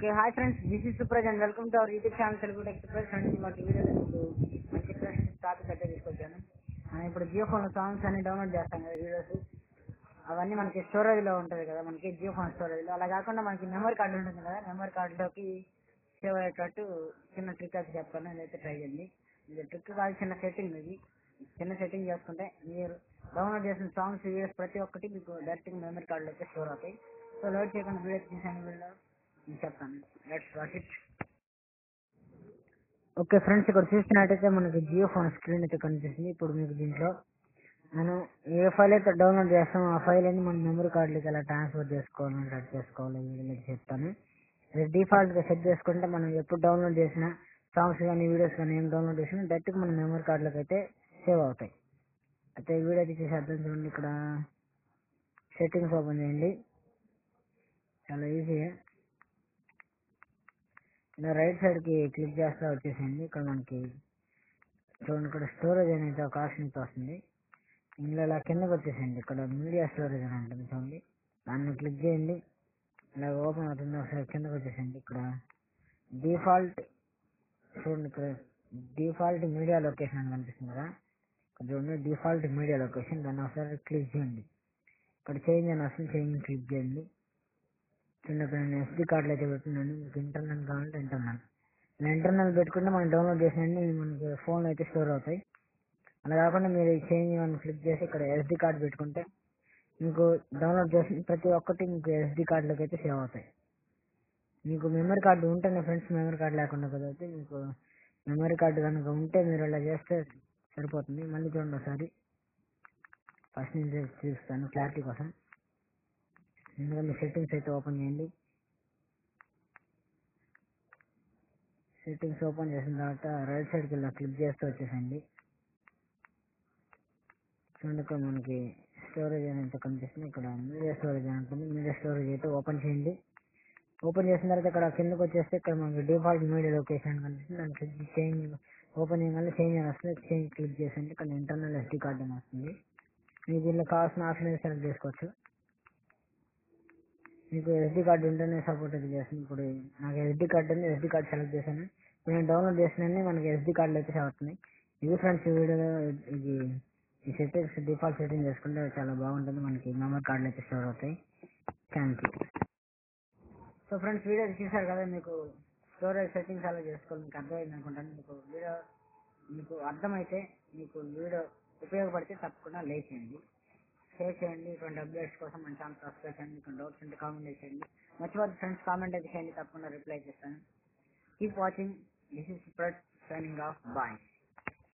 okay hi friends this is Supraj and welcome to our YouTube channel Telugu techs press friends మాకు వీడియోలో మీకు మంచి interest topic అయితే తీసుకొచ్చాను మనం ఇప్పుడు జియో ఫోన్ సాంగ్స్ అన్ని డౌన్లోడ్ చేస్తాం కదా వీడియోస్ అవన్నీ మనకి స్టోరేజ్ లో ఉంటుంది కదా మనకి జియో ఫోన్ స్టోరేజ్ లో అలా కాకుండా మనకి మెమరీ కార్డు ఉంటుంది కదా మెమరీ కార్డులోకి సేవ్ అయ్యేటట్టు చిన్న ట్రిక్ అయితే చెప్తాను అదైతే ట్రై చేయండి ఇది ట్రిక్ కాదు చిన్న సెట్టింగ్ ఇది చిన్న సెట్టింగ్ చేసుకుంటే మీరు డౌన్లోడ్ చేసిన సాంగ్స్ వీడియోస్ ప్రతి ఒక్కటి మీకు డైరెక్ట్ మెమరీ కార్డులోకి స్టోర్ అవుతాయి సో లోడ్ చేయకుండా వీడియో తీసాను వీడియో నేను చెప్తాను let's watch it okay friends ఇక్కడ చూస్తున్నట్టయితే మనకి జియో ఫోన్ స్క్రీన్ అయితే కనిపిస్తుంది ఇప్పుడు మీకు దీంట్లో మనం ఏ ఫైల్ అయితే డౌన్లోడ్ చేస్తామో ఆ ఫైల్ అని మన మెమరీ కార్డులకి ఎలా ట్రాన్స్ఫర్ చేసుకోవాలి సెట్ చేసుకోవాలి వీడియోలో చెప్తాను ఇది డిఫాల్ట్ గా సెట్ చేసుకుంటే మనం ఎప్పుడు డౌన్లోడ్ చేసిన సాంగ్స్ కానీ వీడియోస్ కానీ ఏం డౌన్లోడ్ చేసినా డైరెక్ట్ మన మెమరీ కార్డులకు అయితే సేవ్ అవుతాయి అయితే ఈ వీడియో అయితే చేసి అర్థం చూడండి ఇక్కడ సెట్టింగ్స్ ఓపెన్ చేయండి చాలా ఈజీ ఇలా రైట్ సైడ్ కి క్లిక్ చేస్తా వచ్చేసింది ఇక్కడ మనకి చూడండి ఇక్కడ స్టోరేజ్ అనేది ఒక ఆప్షన్ అయితే వస్తుంది ఇందులో ఇలా కిందకి వచ్చేసింది ఇక్కడ మీడియా స్టోరేజ్ అని ఉంటుంది చూడండి దాన్ని క్లిక్ చేయండి ఇలా ఓపెన్ అవుతుంది ఒకసారి కిందకి వచ్చేసింది ఇక్కడ డిఫాల్ట్ చూడండి ఇక్కడ డిఫాల్ట్ మీడియా లొకేషన్ అని కనిపిస్తుంది కదా ఇక్కడ చూడండి డిఫాల్ట్ మీడియా లొకేషన్ దాన్ని ఒకసారి క్లిక్ చేయండి ఇక్కడ చేంజ్ అని వస్తుంది చేంజ్ క్లిక్ చేయండి చూడండి ఇక్కడ నేను ఎస్డి కార్డులు అయితే పెట్టున్నాను మీకు ఇంటర్నల్ కావాలంటే ఇంటర్నల్ ఇలా ఇంటర్నల్ పెట్టుకుంటే మనం డౌన్లోడ్ చేసిన మనకి ఫోన్లో అయితే స్టోర్ అవుతాయి అలా కాకుండా మీరు చేంజ్ అని క్లిక్ చేసి ఇక్కడ ఎస్డి కార్డు పెట్టుకుంటే మీకు డౌన్లోడ్ చేసిన ప్రతి ఒక్కటి మీకు ఎస్డి కార్డులోకి అయితే సేవ్ అవుతాయి మీకు మెమరీ కార్డు ఉంటేనే ఫ్రెండ్స్ మెమరీ కార్డు లేకుండా కుదిరితే మీకు మెమరీ కార్డు కనుక ఉంటే మీరు ఇలా చేస్తే సరిపోతుంది మళ్ళీ చూడండి ఒకసారి ఫస్ట్ నుంచి చూపిస్తాను క్లారిటీ కోసం ఎందుకంటే సెట్టింగ్స్ అయితే ఓపెన్ చేయండి సెట్టింగ్స్ ఓపెన్ చేసిన తర్వాత రైట్ సైడ్కి వెళ్ళి క్లిక్ చేస్తూ వచ్చేసండి చూడండి ఇక్కడ మనకి స్టోరేజ్ అనేది కనిపిస్తుంది ఇక్కడ మీడియా స్టోరేజ్ అని ఉంటుంది మీడియా స్టోరేజ్ అయితే ఓపెన్ చేయండి ఓపెన్ చేసిన తర్వాత ఇక్కడ కిందకి వచ్చేస్తే ఇక్కడ మనకి డిఫాల్ట్ మీడియా లొకేషన్ కనిపిస్తుంది దాన్ని క్లిక్ చేంజ్ ఓపెన్ చేయగానే చేంజ్ అని వస్తుంది చేంజ్ క్లిక్ చేసండి ఇక్కడ ఇంటర్నల్ ఎస్డి కార్డ్ అని వస్తుంది మీకు దీనిలో కావాల్సిన ఆప్షన్ సెలెక్ట్ చేసుకోవచ్చు మీకు ఎస్డి కార్డు ఉంటేనే సపోర్ట్ అయితే చేస్తుంది ఇప్పుడు నాకు ఎస్డి కార్డు ఉంది ఎస్డి కార్డు సెలెక్ట్ చేశాను ఇప్పుడు నేను డౌన్లోడ్ చేసిన మనకి ఎస్డి కార్డులు అయితే అవుతున్నాయి ఇది ఫ్రెండ్స్ ఈ వీడియోలో ఇది ఈ సెట్టింగ్స్ డిఫాల్ట్ సెట్టింగ్ చేసుకుంటే చాలా బాగుంటుంది మనకి మెమరీ కార్డులు అయితే స్టోర్ అవుతాయి thank you so friends video చూసారు కదా మీకు స్టోరేజ్ సెట్టింగ్స్ అలా చేసుకోవాలి మీకు అర్థమైంది అనుకుంటాను మీకు వీడియో మీకు అర్థమైతే మీకు వీడియో ఉపయోగపడితే తప్పకుండా లైక్ చేయండి షేర్ చేయండి ఇటువంటి అప్డేట్స్ కోసం మన ఛానల్ సబ్స్క్రైబ్ చేయండి మీకు డౌట్స్ ఉంటే కామెంట్ చేయండి మర్చిపోతే ఫ్రెండ్స్ కామెంట్ అయితే చేయండి తప్పకుండా రిప్లై చేస్తాను కీప్ వాచింగ్ దిస్ ఇస్ స్ప్రెడ్ సైనింగ్ ఆఫ్ బాయ్